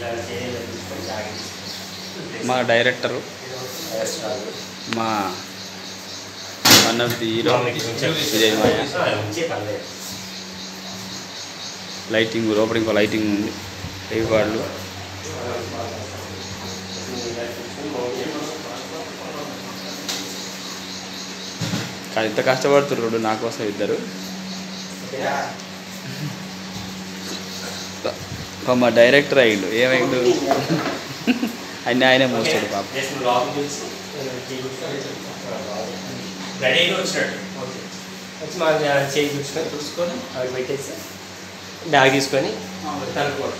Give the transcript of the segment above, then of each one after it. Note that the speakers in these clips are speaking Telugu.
ఇలా చేయలేదు తీసుకొని జాగ్రత్త మా డైరెక్టరు మా one of the hero Vijay మాయ ఉంచే పర్లేదు లైటింగ్ లోపల ఇంకో లైటింగ్ ఉంది వాళ్ళు కానీ ఇంత కష్టపడుతుర్రు నా కోసం ఇద్దరు పాపం మా డైరెక్టర్ అయ్యిండు ఏమైండు అన్నీ ఆయనే మోస్తాడు పాప జస్ట్ నువ్వు లోపల చూసి రెడీ అయిన వచ్చినాడు వచ్చి మా చేయి చూసుకొని చూసుకొని అవి పెట్టేసి బ్యాగ్ తీసుకొని తనుకోడు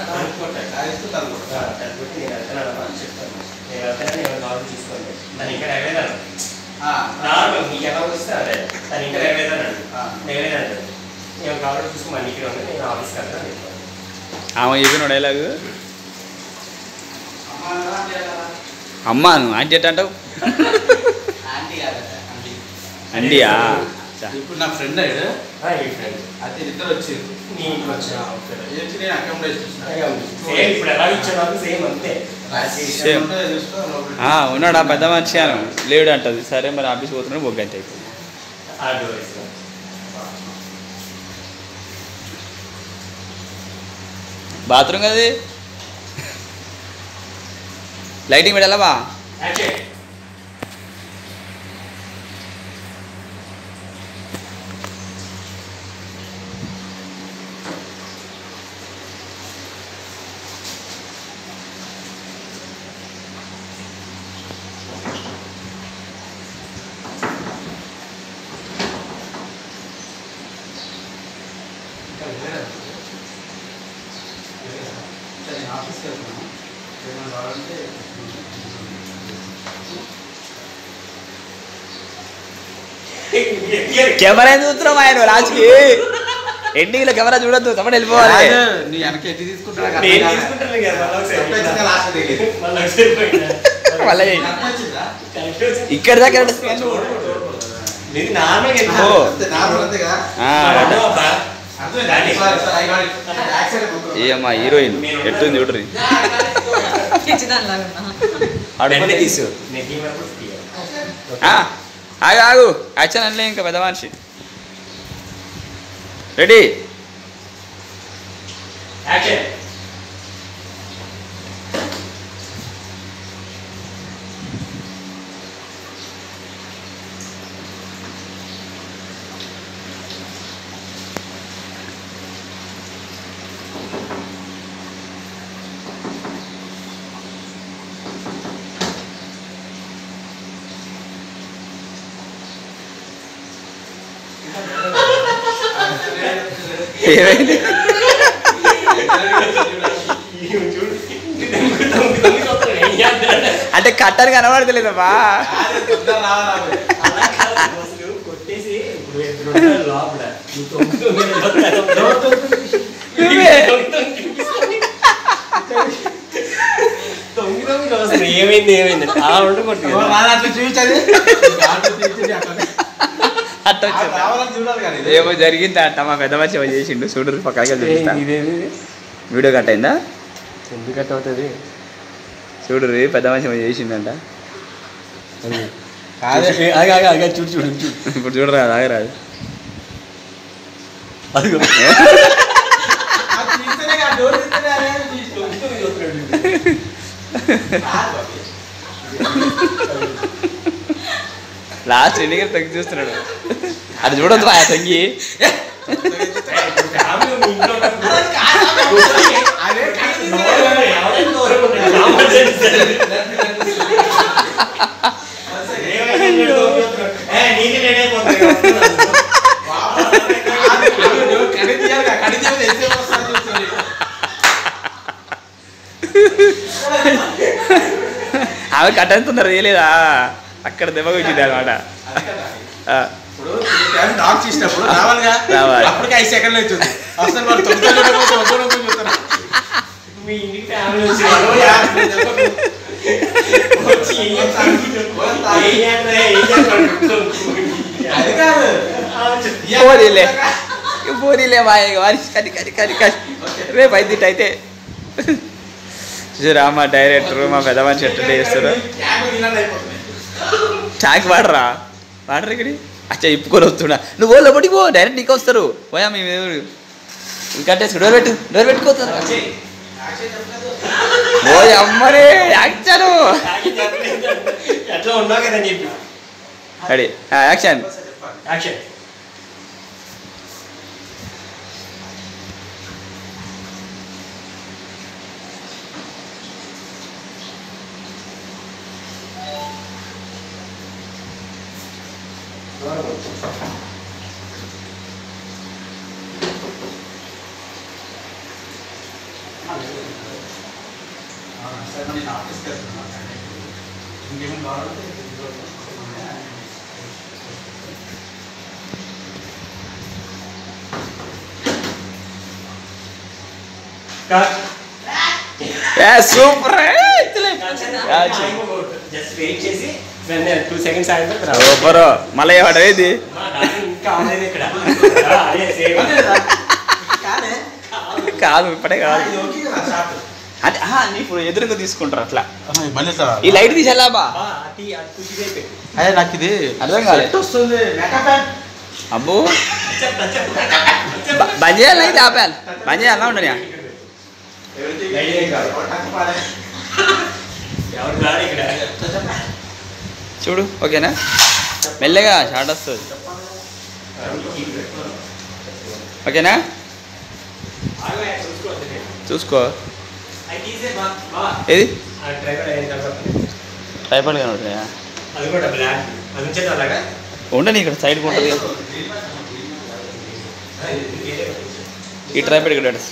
తనుకుంటే నేను వెళ్తున్నాను అని చెప్తాను నేను వెళ్తాను నేను లోపల చూసుకోండి తను ఇంకా నెగలేదాను నార్మల్ నీకు ఎలా వస్తే అదే తను ఇంకా నెగలేదాను నెగలేదండి నేను కావాలి చూసుకుని మళ్ళీ ఇక్కడ ఉంది నేను ఆఫీస్కి వెళ్తాను అని చెప్పాను ఆమె చెప్పిన డైలాగ్ అమ్మా నువ్వు ఆంటీ ఎట్ట అంటావు అండియా చా. ఇప్పుడు నా ఫ్రెండ్ అయ్యాడు ఆ, ఈ ఫ్రెండ్ అయితే ఇద్దరు వచ్చారు నీ ఇంటికి వచ్చిన ఏంటి నేను అకామిడేషన్ సేమ్ ఇప్పుడు ఎలా ఇచ్చాను సేమ్ అంతే Same. ఆ, ఉన్నాడా పెద్ద మనిషి అని లేడు అంటది సరే మరి ఆఫీస్ పోతున్నాడు బొగ్గంత అయిపోయింది ఆ డోర్స్ బాత్రూమ్ కది లైటింగ్ పెట్టాలా బా యాక్చువల్లీ ఆఫీస్కి వెళ్తున్నాను ఏమైనా కావాలంటే కెమెరా ఎందుకు చూస్తున్నావు ఆయన లాస్ట్కి ఎండింగ్లో కెమెరా చూడొద్దు తమ్ముడు వెళ్ళిపోవాలి నీ వెనక ఎట్టి తీసుకుంటున్నా నేను తీసుకుంటాను కదా మళ్ళీ ఒకసారి లాస్ట్ దిగి మళ్ళీ ఒకసారి పోయినా. మళ్ళీ చెయ్యి. వచ్చిందా కరెక్ట్ వచ్చింది. ఇక్కడ దాకా రెండు స్కాన్ ఇది నార్మల్గా ఎంత- ఓ. అంతే నార్మల్ అంతేగా ఆ, అర్థం అబ్బా. అర్థమైందా sorry sorry I got it accident ఏ అమ్మా హీరోయిన్ ఎట్టుంది చూడరి వెంటనే తీసు. నేను తీయమన్నప్పుడు తీయాలి. ఆ, ఆగు ఆగు యాక్షన్ అనలే ఇంకా పెద్ద మనిషి రెడీ యాక్షన్ ఏమైంది చూడు దొంగ దొంగ దొంగ చూస్తాడు. ఏం చేస్తాడు? అంటే కట్టని కనబడతలేదమ్మా అలా కాదు. అసలు కొట్టేసి ఇప్పుడు ఇద్దరు ఉంటారు లోపల నువ్వు తొంగి తొంగి నిలబడతావు. నువ్వే. తొంగి తొంగి చూపిస్తావు. తొంగి తొంగి చూస్తాడు. ఏమైంది ఏమైంది అలా ఉండి కొట్టు అట్లా చూపించది అట్ట వచ్చింది కావాలని చూడాలి కానీ ఇది. ఏమో జరిగింది అంట మా పెద్ద మనిషి ఏమో చేసిండు చూడరు పక్కకి చూపిస్తా ఇదేమి వీడియో కట్ అయిందా ఎందుకు కట్ అవుతుంది చూడరు పెద్ద మనిషి ఏమో చేసిండంట కాదే చూడు చూడు చూడు ఇప్పుడు చూడరా ఆగరాదు అదిగో అది తీస్తేనే కదా, డోర్ తీస్తేనే అదే తీసి- తొంగి తొంగి చూస్తున్నాడు కాదు బాబీ. లాస్ట్ ఎన్నికలు తగ్గి చూస్తున్నాడు అది చూడొద్దు మా తగ్గి ఫ్యామిలీ మీ ఇంట్లో ఉన్నప్పుడు అదే కాదు. దూరంగా ఎవరైనా దూరంగా ఉంటాడు. Compulsory sir. ఏమైంది మీరు దూరంగా ఉంటున్నారు? ఏ, నీకు రెడీ అయిపోతుంది కదా, వస్తున్నాను. కాదు, కాదు, కడి తీయాలి కదా, కడి తీయాలి, ఎంతసేపు వస్తుందో చూస్తుంది. ఆమె కట్టంతున్నారు చేయలేదా అక్కడ దెబ్బ వచ్చింది అనమాట అది కదా. ఇప్పుడు ఈ టైం డాక్ చేసినప్పుడు రావాలిగా రావాలి. అప్పటికి ఐదు సెకండ్లు అవుతుంది అసలు వాళ్ళు తొమ్మిది చూడకపోతే వద్దు చూస్తారు మీ ఇంటికి ఫ్యామిలీ వచ్చి వచ్చి ఏం చేస్తారు? ఏం చేస్తారు? ఏం చేస్తారు? అది కాదు ఆ, చెప్పు. పోనీలే పోనీలే మా వారి కని కని కని కని రేపు అయితే ఇటు అయితే చూసారా మా డైరెక్టర్ మా పెద్ద మనిషి ఎట్ట చేస్తారు యాభై దినాలు అయిపోతున్నాయి చాక్ వాడరా వాడరా ఇక్కడ అచ్చా ఇప్పుకొని వస్తున్నా నువ్వు ఓ లోపలికి పో డైరెక్ట్ నీకు వస్తారు పోయా మీ కట్టేసుకో డోర్ పెట్టు డోర్ పెట్టుకోతారు యాక్షన్ చెప్పలేదు ఓ అమ్మరే యాక్చాను ఎట్లా ఉన్నావు కదా అని చెప్పి రెడీ యాక్షన్ చెప్పాలి యాక్షన్ సరే నేను ఆఫీస్కి వెళ్తున్నాను ఇంకేమైనా కావాలంటే సూపర్ జస్ట్ వెయిట్ చేసి టూ సెకండ్స్ అయిన తర్వాత సూపర్ మళ్ళీ ఏమంటారు ఇది మా డాడీ ఇంకా ఆన్లైన్ ఇక్కడ ఆ, అదే సేమ్ కానీ కాదు ఇప్పుడే కాదు ఇది ఓకే కదా షార్ట్ అంటే ఆహా, నీ ఇప్పుడు ఎదురుగా తీసుకుంటారు అట్లా మళ్ళీ ఈ లైట్ తీసేలా బా అతి అతి పెట్టు అదే నాకు ఇది అర్థం కాలేదు. సెట్ వస్తుంది మేకప్ అండ్ అబ్బో బ- బంద్ చేయాలి అయితే ఆపాలి బంద్ చేయాలా ఉండని ఎవరు రాడు ఇక్కడ చూడు ఓకేనా మెల్లగా షార్ట్ వస్తుంది ఓకేనా ఆగలే, చూసుకోవద్దు. చూసుకో అది తీసే బా బా ఏది ఆ డ్రైవర్ అయిన తర్వాత టైపాడ్ కనబడుతున్నాయా అది కూడా బ్లాక్ అది ఉంచేది అలాగా ఉండని ఇక్కడ సైడ్ ఉంటుంది కదా. ఈ ట్రైపాడ్ ఇక్కడ పెట్టు.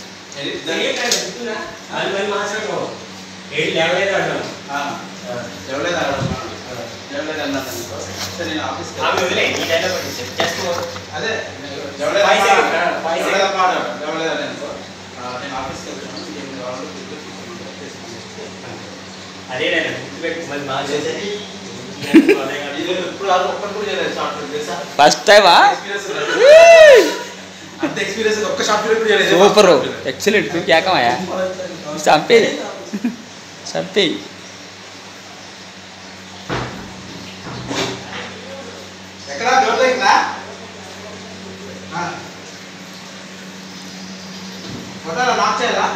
అది మరి మాట్లాడు ఏడు లేవలేదు అన్నాను ఎవలేదు ఎవలేదు అన్నాను అనుకో. సరే నేను ఆఫీస్కి ఆమె వదిలే ఈ డైలాగ్ పట్టించు జస్ట్ అదే ఎవలేదు Five అమ్మా, seconds, five ఎవలేదు seconds. అమ్మా, ఎవలేదు అని అనుకో. ఆ, నేను ఆఫీస్కి వెళ్తున్నాను ఇంకేం కావాలో గుర్తు తీసుకుంటా, తీసుకుంటా. అదే డైలాగ్ గుర్తుపెట్టు మరి మా చేసే ఇది ఇప్పుడు అది ఒక్కటి కూడా చేయలేదు షార్ట్ ఫిల్మ్ తెలుసా ఫస్ట్ టైమా ఎక్స్పీరియన్స్ ఉన్నది. అంత ఎక్స్పీరియన్స్ ఒక్క షార్ట్ ఫిల్మ్ కూడా చేయలేదు సూపర్ ఎక్సలెంట్ నువ్వు కేకమాయా చంపే చంపే ఎక్కడ డోర్ దగ్గర ఫోటోలో నాక్ చేయాలా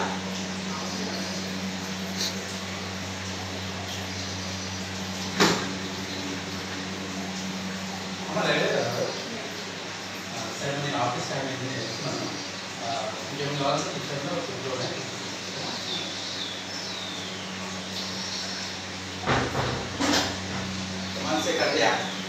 అమ్మ, లేదు. ఆ, సరే నేను ఆఫీస్ టైం అయింది నేను చెప్తున్నాను ఆ, ఇంకేమైనా కావాలంటే కిచెన్లో ఫుడ్లోనే మనసే కట్టియా